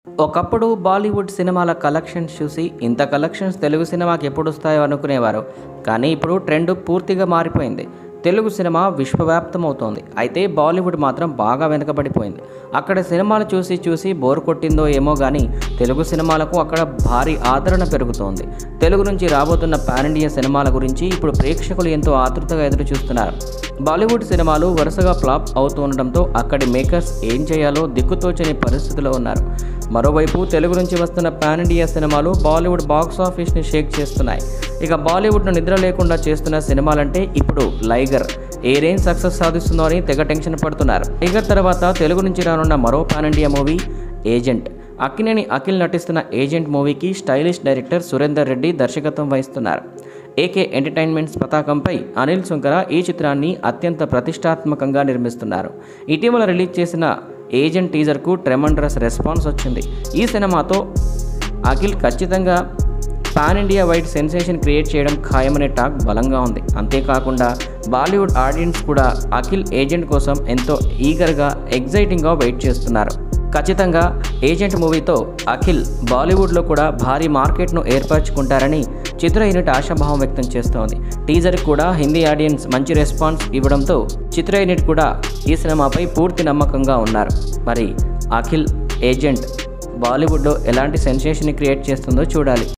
ఒకప్పుడు బాలీవుడ్ సినిమాల కలెక్షన్స్ చూసి ఇంత కలెక్షన్స్ తెలుగు సినిమాకి ఎప్పుడు వస్తాయో అనుకునేవారు కానీ ఇప్పుడు ట్రెండ్ పూర్తిగా మారిపోయింది తెలుగు సినిమా విశ్వవ్యాప్తమవుతోంది అయితే బాలీవుడ్ మాత్రం బాగా వెనుకబడిపోయింది అక్కడ సినిమాలు చూసి చూసి బోర్ కొట్టిందో ఏమో కానీ తెలుగు సినిమాలకు అక్కడ భారీ ఆదరణ పెరుగుతోంది తెలుగు నుంచి రాబోతున్న పాన్ ఇండియా సినిమాల గురించి ఇప్పుడు ప్రేక్షకులు ఎంతో ఆతృతగా ఎదురు చూస్తున్నారు బాలీవుడ్ సినిమాలు వరుసగా ఫ్లాప్ అవుతుండటంతో అక్కడి మేకర్స్ ఏం చేయాలో దిక్కుతోచని పరిస్థితిలో ఉన్నారు మరోవైపు తెలుగు నుంచి వస్తున్న పాన్ ఇండియా సినిమాలు బాలీవుడ్ బాక్స్ ఆఫీస్ని షేక్ చేస్తున్నాయి ఇక బాలీవుడ్ను నిద్ర లేకుండా చేస్తున్న సినిమాలంటే ఇప్పుడు లైగర్ ఏ రేంజ్ సక్సెస్ సాధిస్తుందో అని తెగ టెన్షన్ పడుతున్నారు లైగర్ తర్వాత తెలుగు నుంచి రానున్న మరో pan India movie Agent Akkineni Akhil నటిస్తున్న ఏజెంట్ మూవీకి స్టైలిష్ డైరెక్టర్ సురేందర్ రెడ్డి దర్శకత్వం వహిస్తున్నారు ఏకే ఎంటర్టైన్మెంట్స్ పతాకంపై అనిల్ సుంకర ఈ చిత్రాన్ని అత్యంత ప్రతిష్టాత్మకంగా నిర్మిస్తున్నారు ఇటీవల రిలీజ్ చేసిన ఏజెంట్ టీజర్కు ట్రెమండ్రస్ రెస్పాన్స్ వచ్చింది ఈ సినిమాతో అఖిల్ ఖచ్చితంగా pan India wide sensation create చేయడం ఖాయమనే టాక్ బలంగా ఉంది అంతేకాకుండా బాలీవుడ్ ఆడియన్స్ కూడా అఖిల్ ఏజెంట్ కోసం ఎంతో ఈగర్గా ఎగ్జైటింగ్గా వెయిట్ చేస్తున్నారు ఖచ్చితంగా ఏజెంట్ మూవీతో అఖిల్ బాలీవుడ్లో కూడా భారీ మార్కెట్ను ఏర్పరచుకుంటారని చిత్ర యూనిట్ ఆశాభావం వ్యక్తం చేస్తోంది టీజర్ కూడా హిందీ ఆడియన్స్ మంచి రెస్పాన్స్ ఇవ్వడంతో చిత్ర యూనిట్ కూడా ఈ సినిమాపై పూర్తి నమ్మకంగా ఉన్నారు మరి అఖిల్ ఏజెంట్ బాలీవుడ్లో ఎలాంటి సెన్సేషన్ క్రియేట్ చేస్తుందో చూడాలి